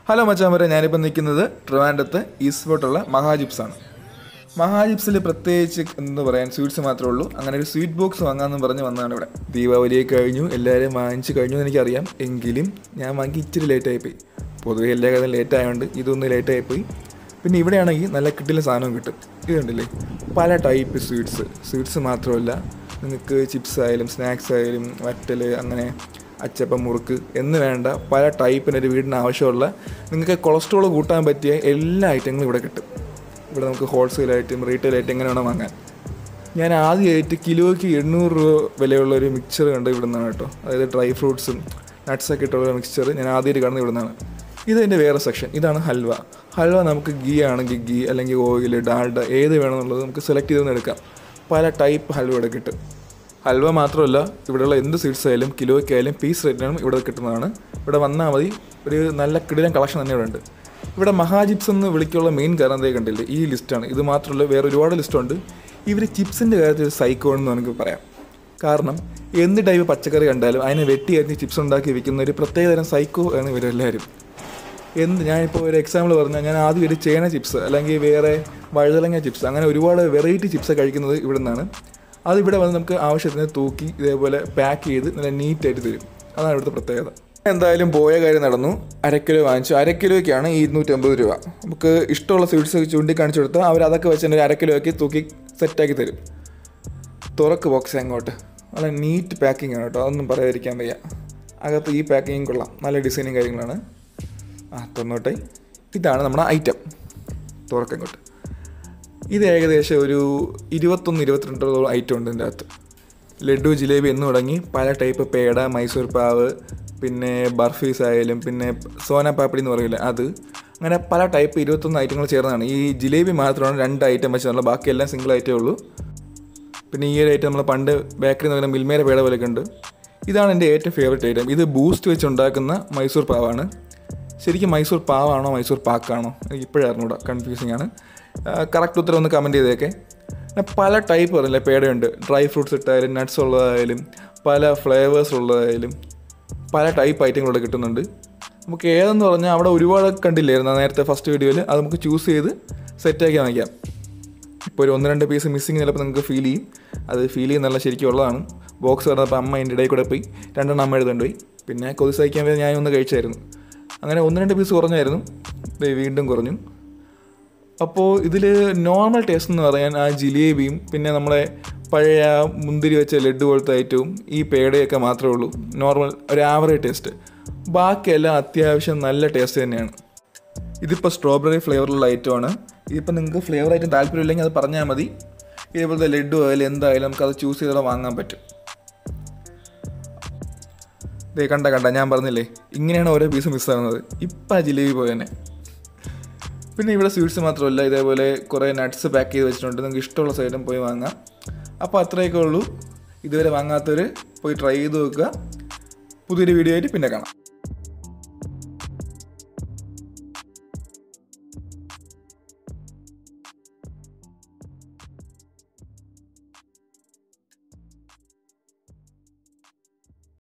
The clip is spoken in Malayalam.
ഹലോ മച്ചാമരെ ഞാനിപ്പോൾ നിൽക്കുന്നത് ട്രിവാൻഡത്ത് ഈസ്റ്റ് ഫോർട്ടുള്ള മഹാജിപ്സ് ആണ് മഹാജിപ്സിൽ പ്രത്യേകിച്ച് എന്ന് പറയാൻ സ്വീറ്റ്സ് മാത്രമേ ഉള്ളൂ അങ്ങനെ ഒരു സ്വീറ്റ് ബോക്സ് വാങ്ങാമെന്ന് പറഞ്ഞ് വന്നതാണ് ഇവിടെ ദീപാവലിയെ കഴിഞ്ഞു എല്ലാവരും വാങ്ങിച്ച് കഴിഞ്ഞു എന്ന് എനിക്കറിയാം എങ്കിലും ഞാൻ വാങ്ങി ഇച്ചിരി ലേറ്റ് ആയിപ്പോയി പൊതുവേ എല്ലാ കാര്യം ലേറ്റ് ആയതുകൊണ്ട് ഇതൊന്ന് ലേറ്റ് ആയിപ്പോയി പിന്നെ ഇവിടെയാണെങ്കിൽ നല്ല കിട്ടില്ല സാധനം കിട്ടും ഇത് കണ്ടില്ലേ പല ടൈപ്പ് സ്വീറ്റ്സ് സ്വീറ്റ്സ് മാത്രമല്ല നിങ്ങൾക്ക് ചിപ്സ് ആയാലും സ്നാക്സ് ആയാലും വറ്റൽ അങ്ങനെ അച്ചപ്പം മുറുക്ക് എന്ന് വേണ്ട പല ടൈപ്പിന് ഒരു വീടിന് ആവശ്യമുള്ള നിങ്ങൾക്ക് കൊളസ്ട്രോൾ കൂട്ടാൻ പറ്റിയ എല്ലാ ഐറ്റങ്ങളും ഇവിടെ കിട്ടും ഇവിടെ നമുക്ക് ഹോൾസെയിലായിട്ടും റീറ്റെയിലായിട്ടും എങ്ങനെ വേണം വാങ്ങാൻ ഞാൻ ആദ്യമായിട്ട് കിലോയ്ക്ക് എണ്ണൂറ് രൂപ വിലയുള്ള ഒരു മിക്സർ കണ്ട് ഇവിടെ നിന്നാണ് കേട്ടോ അതായത് ഡ്രൈ ഫ്രൂട്ട്സും നട്ട്സൊക്കെ ഇട്ടുള്ള മിക്സ്ചർ ഞാൻ ആദ്യമായിട്ട് കാണുന്നത് ഇവിടെ നിന്നാണ് ഇതെൻ്റെ വേറെ സെക്ഷൻ ഇതാണ് ഹൽവ ഹൽവ നമുക്ക് ഗീ ആണെങ്കിൽ ഗീ അല്ലെങ്കിൽ ഓയിൽ ഡാൽഡ ഏത് വേണമെന്നുള്ളത് നമുക്ക് സെലക്ട് ചെയ്തൊന്ന് എടുക്കാം പല ടൈപ്പ് ഹൽവ ഇവിടെ കിട്ടും ഹൽവ മാത്രമല്ല ഇവിടെയുള്ള എന്ത് സ്വീറ്റ്സ് ആയാലും കിലോയ്ക്കായാലും പീസ് റേറ്റിനും ഇവിടെ കിട്ടുന്നതാണ് ഇവിടെ വന്നാൽ മതി ഒരു നല്ല കിടിലൻ കളക്ഷൻ തന്നെ ഇവിടെ ഉണ്ട് ഇവിടെ മഹാജിപ്സ് എന്ന് വിളിക്കുള്ള മെയിൻ കാരണം എന്തേ കണ്ടില്ലേ ഈ ലിസ്റ്റാണ് ഇത് മാത്രമല്ല വേറെ ഒരുപാട് ലിസ്റ്റുണ്ട് ഇവർ ചിപ്സിൻ്റെ കാര്യത്തിൽ സൈക്കോ എന്ന് നമുക്ക് പറയാം കാരണം എന്ത് ടൈപ്പ് പച്ചക്കറി കണ്ടാലും അതിനെ വെട്ടിയായിരുന്നു ചിപ്സ് ഉണ്ടാക്കി വിൽക്കുന്ന ഒരു പ്രത്യേകതരം സൈക്കോ ആണ് ഇവരെല്ലാവരും എന്ത് ഞാനിപ്പോൾ ഒരു എക്സാമ്പിൾ പറഞ്ഞാൽ ഞാൻ ആദ്യം ഒരു ചേന ചിപ്സ് അല്ലെങ്കിൽ വേറെ വഴുതലങ്ങ ചിപ്സ് അങ്ങനെ ഒരുപാട് വെറൈറ്റി ചിപ്സ് കഴിക്കുന്നത് ഇവിടെ നിന്നാണ് അത് ഇവിടെ വന്ന് നമുക്ക് ആവശ്യത്തിന് തൂക്കി ഇതേപോലെ പാക്ക് ചെയ്ത് നല്ല നീറ്റായിട്ട് തരും അതാണ് ഇവിടുത്തെ പ്രത്യേകത എന്തായാലും പോയ കാര്യം നടന്നു അര കിലോ വാങ്ങിച്ചു അര കിലോയ്ക്കാണ് ഈ ഇരുന്നൂറ്റമ്പത് രൂപ നമുക്ക് ഇഷ്ടമുള്ള സ്വീറ്റ്സ് ചൂണ്ടിക്കാണിച്ചു കൊടുത്താൽ അവർ അതൊക്കെ വെച്ച് തന്നെ ഒരു അര കിലോയ്ക്ക് തൂക്കി സെറ്റാക്കി തരും തുറക്ക് ബോക്സ് അങ്ങോട്ട് നല്ല നീറ്റ് പാക്കിംഗ് ആണ് കേട്ടോ അതൊന്നും പറയാതിരിക്കാൻ വയ്യ അകത്ത് ഈ പാക്കിങ് കൊള്ളാം നല്ല ഡിസൈനും കാര്യങ്ങളാണ് ആ തൊണ്ണൂട്ടെ ഇതാണ് നമ്മുടെ ഐറ്റം തുറക്കങ്ങോട്ട് ഇത് ഏകദേശം ഒരു ഇരുപത്തൊന്ന് ഇരുപത്തിരണ്ടോളം ഐറ്റം ഉണ്ട് ഇതിൻ്റെ അകത്ത് ലഡു ജിലേബി എന്ന് തുടങ്ങി പല ടൈപ്പ് പേട മൈസൂർ പാവ് പിന്നെ ബർഫീസ് ആയാലും പിന്നെ സോന പാപ്പടി എന്ന് പറയില്ല അത് അങ്ങനെ പല ടൈപ്പ് ഇരുപത്തൊന്ന് ഐറ്റങ്ങൾ ചേർന്നതാണ് ഈ ജിലേബി മാത്രമാണ് രണ്ട് ഐറ്റം വെച്ചാണല്ലോ ബാക്കിയെല്ലാം സിംഗിൾ ഐറ്റമേ ഉള്ളൂ പിന്നെ ഈ ഒരു ഐറ്റം നമ്മൾ പണ്ട് ബേക്കറി എന്ന് പറയുന്ന മിൽമേര പേട പോലെയൊക്കെ ഉണ്ട് ഇതാണ് എൻ്റെ ഏറ്റവും ഫേവറേറ്റ് ഐറ്റം ഇത് ബൂസ്റ്റ് വെച്ച് ഉണ്ടാക്കുന്ന മൈസൂർ പാവാണ് ശരിക്കും മൈസൂർ പാവാണോ മൈസൂർ പാക്കാണോ എനിക്ക് ഇപ്പോഴും അറിഞ്ഞൂടാ കൺഫ്യൂസിങ് ആണ് കറക്റ്റ് ഉത്തരം ഒന്ന് കമൻറ്റ് ചെയ്തേക്കെ പിന്നെ പല ടൈപ്പ് പറഞ്ഞില്ലേ പേടയുണ്ട് ഡ്രൈ ഫ്രൂട്ട്സ് ഇട്ടായാലും നട്ട്സ് ഉള്ളതായാലും പല ഫ്ലേവേഴ്സ് ഉള്ളതായാലും പല ടൈപ്പ് ഐറ്റങ്ങൾ ഇവിടെ കിട്ടുന്നുണ്ട് നമുക്ക് ഏതെന്ന് പറഞ്ഞാൽ അവിടെ ഒരുപാട് കണ്ടില്ലായിരുന്നു നേരത്തെ ഫസ്റ്റ് വീഡിയോയിൽ അത് നമുക്ക് ചൂസ് ചെയ്ത് സെറ്റാക്കി വാങ്ങിക്കാം ഇപ്പോൾ ഒരു ഒന്ന് രണ്ട് പീസ് മിസ്സിങ് ചിലപ്പോൾ നിങ്ങൾക്ക് ഫീൽ ചെയ്യും അത് ഫീൽ ചെയ്യുന്നുള്ള ശരിക്കും ഉള്ളതാണ് ബോക്സ് കിടന്നപ്പോൾ അമ്മ എൻ്റെ ഇടയിൽ കൂടെ പോയി രണ്ടെണ്ണം അമ്മ എഴുതുകൊണ്ട് പോയി പിന്നെ കൊതി സഹിക്കാൻ വേണ്ടി ഞാൻ ഒന്ന് കഴിച്ചായിരുന്നു അങ്ങനെ ഒന്ന് രണ്ട് പീസ് കുറഞ്ഞായിരുന്നു ദേ വീണ്ടും കുറഞ്ഞു അപ്പോൾ ഇതിൽ നോർമൽ ടേസ്റ്റ് എന്ന് പറയാൻ ആ ജിലേബിയും പിന്നെ നമ്മളെ പഴയ മുന്തിരി വെച്ച ലഡു പോലത്തെ ഐറ്റവും ഈ പേടയൊക്കെ മാത്രമേ ഉള്ളൂ നോർമൽ ഒരു ആവറേജ് ടേസ്റ്റ് ബാക്കിയെല്ലാം അത്യാവശ്യം നല്ല ടേസ്റ്റ് തന്നെയാണ് ഇതിപ്പോൾ സ്ട്രോബെറി ഫ്ലേവറുള്ള ഐറ്റമാണ് ഇതിപ്പോൾ നിങ്ങൾക്ക് ഫ്ലേവർ ഐറ്റം താല്പര്യമില്ലെങ്കിൽ അത് പറഞ്ഞാൽ മതി ഇതേപോലത്തെ ലഡു ആയാലും എന്തായാലും നമുക്ക് അത് ചൂസ് ചെയ്താൽ വാങ്ങാൻ പറ്റും ദേ കണ്ട കണ്ട ഞാൻ പറഞ്ഞില്ലേ ഇങ്ങനെയാണ് ഓരോ പീസ് മിസ്സാകുന്നത് ഇപ്പം ആ ജിലേബി പോയ തന്നെ പിന്നെ ഇവിടെ സ്വീറ്റ്സ് മാത്രമല്ല ഇതേപോലെ കുറേ നട്ട്സ് പാക്ക് ചെയ്ത് വെച്ചിട്ടുണ്ട് നിങ്ങൾക്ക് ഇഷ്ടമുള്ള സൈഡും പോയി വാങ്ങാം അപ്പോൾ അത്രയൊക്കെ ഉള്ളൂ ഇതുവരെ വാങ്ങാത്തവർ പോയി ട്രൈ ചെയ്ത് നോക്കുക പുതിയൊരു വീഡിയോ ആയിട്ട് പിന്നെ കാണാം